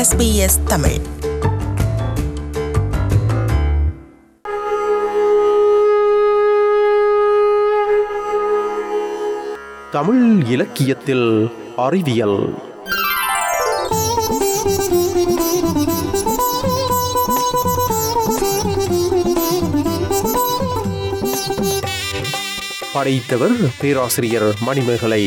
SBS Tamil Tamil இலக்கியத்தில் அறிவியல் படைத்தவர் பேராசிரியர் மணிமேகலை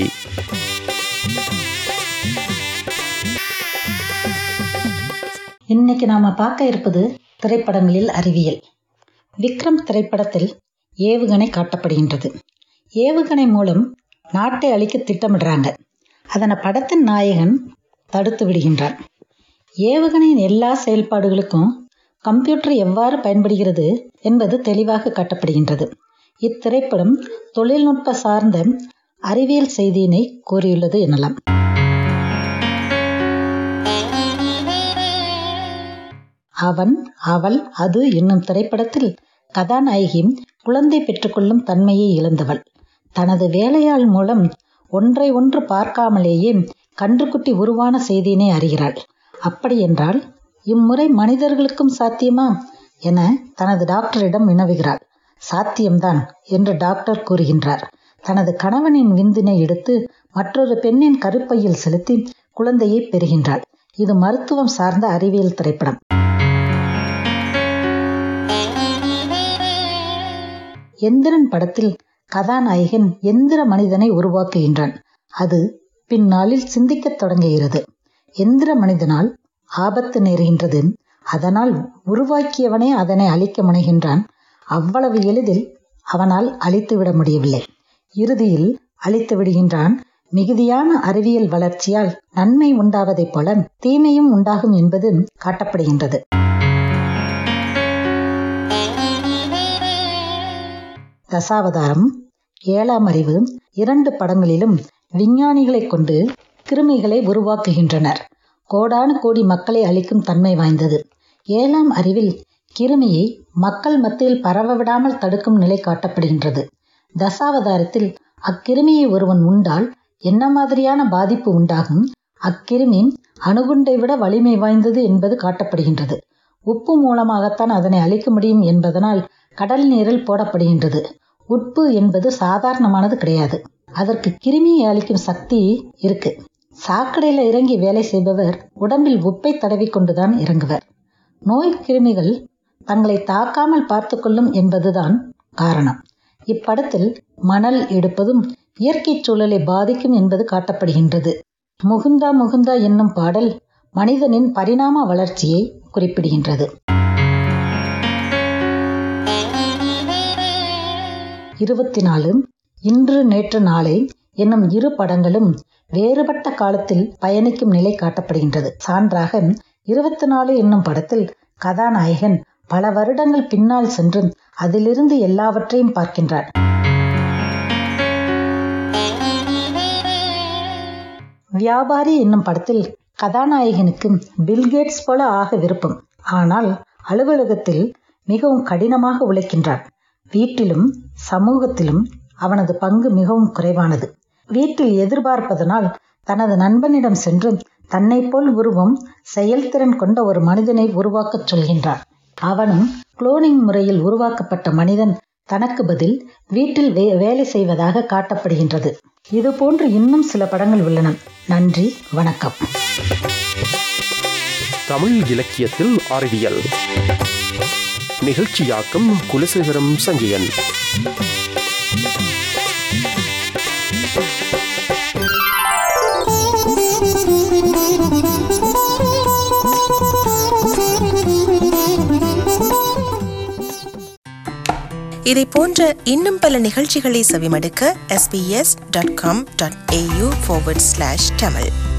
இன்னைக்கு நாம பார்க்க இருப்பது திரைப்படங்களில் அறிவியல் விக்ரம் திரைப்படத்தில் ஏவுகணை காட்டப்படுகின்றது ஏவுகணை மூலம் நாட்டை அழிக்க திட்டமிடுறாங்க அதனை படத்தின் நாயகன் தடுத்து விடுகின்றான் ஏவுகணையின் எல்லா செயல்பாடுகளுக்கும் கம்ப்யூட்டர் எவ்வாறு பயன்படுகிறது என்பது தெளிவாக காட்டப்படுகின்றது இத்திரைப்படம் தொழில்நுட்ப சார்ந்த அறிவியல் செய்தியினை கூறியுள்ளது எனலாம் அவன் அவள் அது என்னும் திரைப்படத்தில் கதாநாயகி குழந்தை பெற்றுக்கொள்ளும் தன்மையை இழந்தவள் தனது வேலையாள் மூலம் ஒன்றை ஒன்று பார்க்காமலேயே கன்றுக்குட்டி உருவான செய்தியினை அறிகிறாள் அப்படியென்றால் இம்முறை மனிதர்களுக்கும் சாத்தியமா என தனது டாக்டரிடம் வினவுகிறாள் சாத்தியம்தான் என்று டாக்டர் கூறுகின்றார் தனது கணவனின் விந்தினை எடுத்து மற்றொரு பெண்ணின் கருப்பையில் செலுத்தி குழந்தையை பெறுகின்றாள் இது மருத்துவம் சார்ந்த அறிவியல் திரைப்படம் எந்திரன் படத்தில் கதாநாயகன் எந்திர மனிதனை உருவாக்குகின்றான் அது பின்னாளில் சிந்திக்கத் தொடங்குகிறது எந்திர மனிதனால் ஆபத்து நேருகின்றது அதனால் உருவாக்கியவனே அதனை அழிக்க முனைகின்றான் அவ்வளவு எளிதில் அவனால் அழித்துவிட முடியவில்லை இறுதியில் அழித்து விடுகின்றான் மிகுதியான அறிவியல் வளர்ச்சியால் நன்மை உண்டாவதைப் போல தீமையும் உண்டாகும் என்பது காட்டப்படுகின்றது தசாவதாரம் ஏழாம் அறிவு இரண்டு படங்களிலும் விஞ்ஞானிகளைக் கொண்டு கிருமிகளை உருவாக்குகின்றனர் கோடானு கோடி மக்களை அழிக்கும் தன்மை வாய்ந்தது ஏழாம் அறிவில் கிருமியை மக்கள் மத்தியில் பரவ விடாமல் தடுக்கும் நிலை காட்டப்படுகின்றது தசாவதாரத்தில் அக்கிருமியை ஒருவன் உண்டால் என்ன மாதிரியான பாதிப்பு உண்டாகும் அக்கிருமி அணுகுண்டை விட வலிமை வாய்ந்தது என்பது காட்டப்படுகின்றது உப்பு மூலமாகத்தான் அதனை அழிக்க முடியும் என்பதனால் கடல் நீரில் போடப்படுகின்றது உப்பு என்பது சாதாரணமானது கிடையாது அதற்கு கிருமியை அழிக்கும் சக்தி இருக்கு சாக்கடையில இறங்கி வேலை செய்பவர் உடம்பில் உப்பை தடவி கொண்டுதான் இறங்குவர் நோய் கிருமிகள் தங்களை தாக்காமல் பார்த்து கொள்ளும் என்பதுதான் காரணம் இப்படத்தில் மணல் எடுப்பதும் இயற்கை சூழலை பாதிக்கும் என்பது காட்டப்படுகின்றது முகுந்தா முகுந்தா என்னும் பாடல் மனிதனின் பரிணாம வளர்ச்சியை குறிப்பிடுகின்றது இருபத்தி நாலு இன்று நேற்று நாளை என்னும் இரு படங்களும் வேறுபட்ட காலத்தில் பயணிக்கும் நிலை காட்டப்படுகின்றது சான்றாக இருபத்தி நாலு என்னும் படத்தில் கதாநாயகன் பல வருடங்கள் பின்னால் சென்று அதிலிருந்து எல்லாவற்றையும் பார்க்கின்றார் வியாபாரி என்னும் படத்தில் கதாநாயகனுக்கு பில்கேட்ஸ் போல ஆக விருப்பம் ஆனால் அலுவலகத்தில் மிகவும் கடினமாக உழைக்கின்றான் வீட்டிலும் சமூகத்திலும் அவனது பங்கு மிகவும் குறைவானது வீட்டில் எதிர்பார்ப்பதனால் தனது நண்பனிடம் சென்று தன்னை போல் உருவம் செயல்திறன் கொண்ட ஒரு மனிதனை உருவாக்கச் சொல்கின்றான் அவனும் குளோனிங் முறையில் உருவாக்கப்பட்ட மனிதன் தனக்கு பதில் வீட்டில் வே வேலை செய்வதாக காட்டப்படுகின்றது இது போன்று இன்னும் சில படங்கள் உள்ளன நன்றி வணக்கம் தமிழ் இலக்கியத்தில் அறிவியல் நிகழ்ச்சியாக்கம் குலசேகரம் சஞ்சயன் இதை போன்ற இன்னும் பல நிகழ்ச்சிகளை செவிமடுக்க sbs.com.au forward slash tamil